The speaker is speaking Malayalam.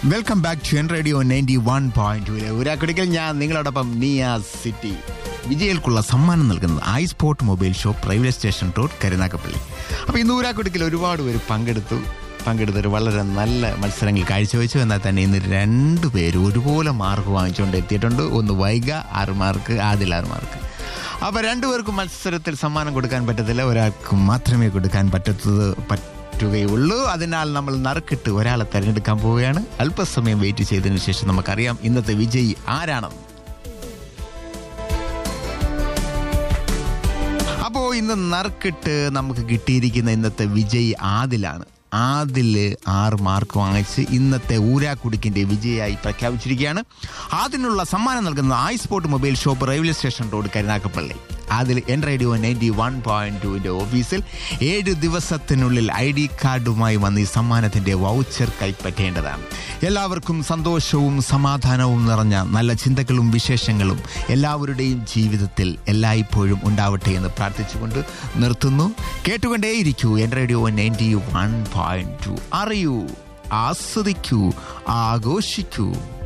welcome back to N radio ninety one point two ഒരാക്കുടിക്കൽ ഞാൻ നിങ്ങളോടൊപ്പം നിയാസ് സിറ്റി വിജയൽക്കുള്ള സമ്മാനം നൽകുന്നത് I sport mobile shop railway station road Karunagappally അപ്പോൾ ഇന്ന് ഊരാക്കുടിക്കൽ ഒരുപാട് പേര് പങ്കെടുത്തു പങ്കെടുത്തൊരു വളരെ നല്ല മത്സരങ്ങൾ കാഴ്ചവെച്ചു എന്നാൽ തന്നെ ഇന്ന് രണ്ട് പേര് ഒരുപോലെ മാർക്ക് വാങ്ങിച്ചുകൊണ്ട് എത്തിയിട്ടുണ്ട് ഒന്ന് വൈഗ ആറ് മാർക്ക് ആദിൽ ആറ് മാർക്ക് അപ്പോൾ രണ്ടുപേർക്കും മത്സരത്തിൽ സമ്മാനം കൊടുക്കാൻ പറ്റത്തില്ല ഒരാൾക്ക് മാത്രമേ കൊടുക്കാൻ പറ്റത്തത് പറ്റുകയുള്ളൂ അതിനാൽ നമ്മൾ നറുക്കിട്ട് ഒരാളെ തെരഞ്ഞെടുക്കാൻ പോവുകയാണ് അല്പസമയം വെയിറ്റ് ചെയ്തതിനു ശേഷം നമുക്കറിയാം ഇന്നത്തെ വിജയി ആരാണെന്ന് അപ്പോൾ ഇന്ന് നറുക്കിട്ട് നമുക്ക് കിട്ടിയിരിക്കുന്ന ഇന്നത്തെ വിജയി ആദിലാണ് ആദില് ആറ് മാർക്ക് വാങ്ങിച്ച് ഇന്നത്തെ ഊരാക്കുടുക്കിന്റെ വിജയായി പ്രഖ്യാപിച്ചിരിക്കുകയാണ് അതിനുള്ള സമ്മാനം നൽകുന്നത് I sport mobile shop railway station road Karunagappally അതിൽ N radio ninety one point ടുവിന്റെ ഓഫീസിൽ ഏഴ് ദിവസത്തിനുള്ളിൽ ഐ ഡി കാർഡുമായി വന്ന് ഈ സമ്മാനത്തിന്റെ വൗച്ചർ കൈപ്പറ്റേണ്ടതാണ് എല്ലാവർക്കും സന്തോഷവും സമാധാനവും നിറഞ്ഞ നല്ല ചിന്തകളും വിശേഷങ്ങളും എല്ലാവരുടെയും ജീവിതത്തിൽ എല്ലായ്പ്പോഴും ഉണ്ടാവട്ടെ എന്ന് പ്രാർത്ഥിച്ചുകൊണ്ട് നിർത്തുന്നു കേട്ടുകൊണ്ടേയിരിക്കൂ N radio ninety one point two അറിയൂ ആസ്വദിക്കൂ ആഘോഷിക്കൂ